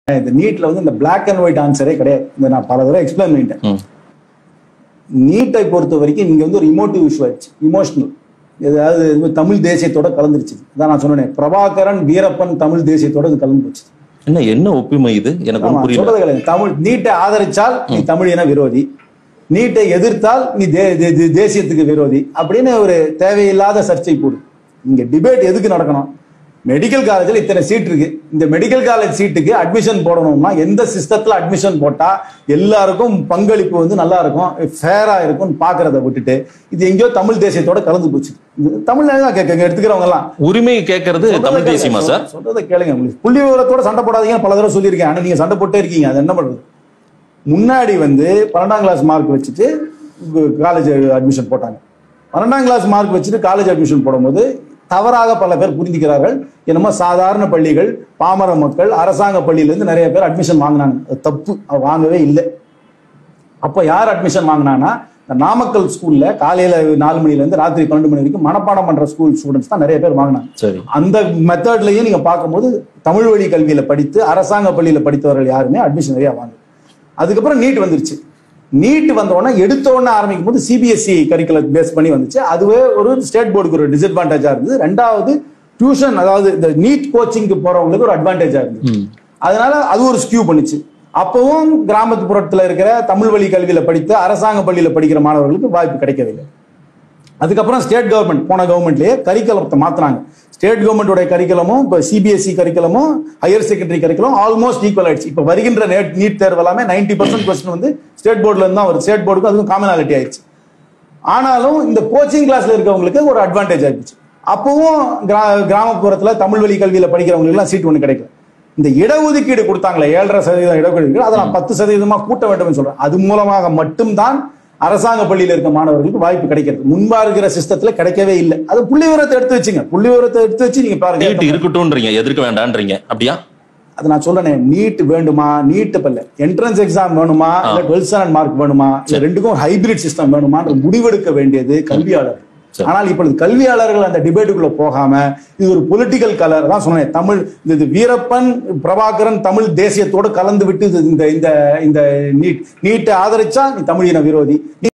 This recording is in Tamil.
இந்த நீட்ல வந்து இந்த பிளாக் அண்ட் ஒயிட் ஆன்சரே கிடையாது இந்த நான் பல தடவை எக்ஸ்பிளைன் பண்ணிட்டேன் ம். நீட்டை பொறுத்த வரைக்கும் இங்க வந்து ஒரு இமோட்டிவ் இஷ்யூ ஆயிடுச்சு இமோஷனல் ஏதாவது இது மாதிரி தமிழ் தேசியத்தோட கலந்துருச்சு அதான் நான் சொன்னேன் பிரபாகரன் வீரப்பன் தமிழ் தேசியத்தோட இது கலந்து போச்சு என்ன என்ன ஒப்புமை இது எனக்கு ஆமா, ஒன்றும் புரியல சொல்றது கிடையாது தமிழ் நீட்டை ஆதரிச்சால் நீ தமிழ் இன விரோதி நீட்டை எதிர்த்தால் நீ தே- தே- தே- தேசியத்துக்கு விரோதி அப்படின்னு ஒரு தேவையில்லாத சர்ச்சை போடு இங்க டிபேட் எதுக்கு நடக்கணும் மெடிக்கல் காலேஜ்ல இத்தனை சீட் இருக்கு இந்த மெடிக்கல் காலேஜ் சீட்டுக்கு அட்மிஷன் போடணும்னா எந்த சிஸ்டத்துல அட்மிஷன் போட்டா எல்லாருக்கும் பங்களிப்பு வந்து நல்லா இருக்கும் ஃபேரா இருக்கும் பாக்குறத விட்டுட்டு இது எங்கேயோ தமிழ் தேசியத்தோட கலந்து போச்சு இது தமிழ்ல தான் கேட்க எடுத்துக்கிறவங்க எல்லாம் உரிமை கேட்கறது தமிழ் தேசியமா சார் சொல்றதை கேளுங்க உங்களுக்கு புள்ளி விவரத்தோட சண்டை போடாதீங்க பல தடவை சொல்லியிருக்கேன் ஆனா நீங்க சண்டை போட்டே இருக்கீங்க அது என்ன பண்றது முன்னாடி வந்து பன்னெண்டாம் கிளாஸ் மார்க் வச்சுட்டு காலேஜ் அட்மிஷன் போட்டாங்க பன்னெண்டாம் கிளாஸ் மார்க் வச்சுட்டு காலேஜ் அட்மிஷன் போடும்போது தவறாக பல பேர் புரிஞ்சுக்கிறார்கள் என்னமோ சாதாரண பள்ளிகள் பாமர மக்கள் அரசாங்க பள்ளியிலேருந்து நிறைய பேர் அட்மிஷன் வாங்கினாங்க அது தப்பு அது வாங்கவே இல்லை அப்போ யார் அட்மிஷன் வாங்கினாங்கன்னா இந்த நாமக்கல் ஸ்கூல்ல காலையில நாலு மணில இருந்து ராத்திரி பன்னெண்டு மணி வரைக்கும் மனப்பாடம் பண்ற ஸ்கூல் ஸ்டூடெண்ட்ஸ் தான் நிறைய பேர் வாங்கினாங்க சரி அந்த மெத்தட்லயும் நீங்க பார்க்கும்போது தமிழ் வழி கல்வியில படித்து அரசாங்க பள்ளியில படித்தவர்கள் யாருமே அட்மிஷன் நிறைய வாங்க அதுக்கப்புறம் நீட் வந்துருச்சு நீட் வந்த உடனே எடுத்த உடனே ஆரம்பிக்கும் போது சிபிஎஸ்சி கரிக்குலர் பேஸ் பண்ணி வந்துச்சு அதுவே ஒரு ஸ்டேட் போர்டுக்கு ஒரு டிஸ்அட்வான்டேஜா இருந்தது ரெண்டாவது டியூஷன் அதாவது இந்த நீட் கோச்சிங்க்கு போறவங்களுக்கு ஒரு அட்வான்டேஜா இருந்தது ம். அதனால அது ஒரு ஸ்கியூ பண்ணுச்சு அப்பவும் கிராமத்துப்புறத்துல இருக்கிற தமிழ் வழி கல்வியில படித்து அரசாங்க பள்ளியில படிக்கிற மாணவர்களுக்கு வாய்ப்பு கிடைக்கவில்லை அதுக்கப்புறம் ஸ்டேட் கவர்மெண்ட் போன கவர்மெண்ட்லயே கரிக்குலத்தை மாத்துனாங்க ஸ்டேட் கவர்மெண்டோட கரிக்குலமும் இப்போ சிபிஎஸ்சி கரிக்குலமும் higher secondary curriculum almost equal ஆயிடுச்சு இப்போ வருகின்ற நேட் நீட் தேர்வு எல்லாமே நைன்டி பர்சன்ட் கொஸ்டின் வந்து ஸ்டேட் போர்டுல இருந்து தான் வருது ஸ்டேட் போர்டுக்கு அதுவும் காமனாலிட்டி ஆயிடுச்சு ஆனாலும் இந்த கோச்சிங் கிளாஸ்ல இருக்கவங்களுக்கு ஒரு அட்வான்டேஜ் ஆயிடுச்சு அப்பவும் கிரா- கிராமப்புறத்துல தமிழ் வழி கல்வியில படிக்கிறவங்களுக்கு எல்லாம் சீட் ஒண்ணு கிடைக்கல இந்த இடஒதுக்கீடு கொடுத்தாங்களே ஏழரை சதவீதம் இடஒதுக்கீடு அதை நான் பத்து சதவீதமா கூட்ட வேண்டும் சொல்றேன் அது மூலமாக மட்டும்தான் அரசாங்க பள்ளியில இருக்க மாணவர்களுக்கு வாய்ப்பு கிடைக்கிறது முன்பா இருக்கிற சிஸ்டத்துல கிடைக்கவே இல்லை அது புள்ளி விவரத்தை எடுத்து வச்சுங்க புள்ளி விவரத்தை எடுத்து வச்சு நீங்க நீட் பாருங்க இருக்கட்டும்ன்றீங்க எதிர்க்க வேண்டான்றீங்க அப்படியா அது நான் சொல்றேன் நீட் வேண்டுமா நீட் பல்ல என்ட்ரன்ஸ் எக்ஸாம் வேணுமா இல்ல டுவெல்த் ஸ்டாண்டர்ட் மார்க் வேணுமா இல்ல ரெண்டுக்கும் ஹைபிரிட் சிஸ்டம் வேணுமான்ற முடிவெடுக்க வேண்டியது கல்வியாளர் சரி. ஆனால் இப்பொழுது கல்வியாளர்கள் அந்த டிபேட்டுக்குள்ள போகாம இது ஒரு பொலிட்டிக்கல் கலர் தான் சொன்னேன் தமிழ் இந்த இது வீரப்பன் பிரபாகரன் தமிழ் தேசியத்தோடு கலந்து விட்டு இது இந்த இந்த இந்த நீட் நீட்டை ஆதரிச்சா நீ தமிழின விரோதி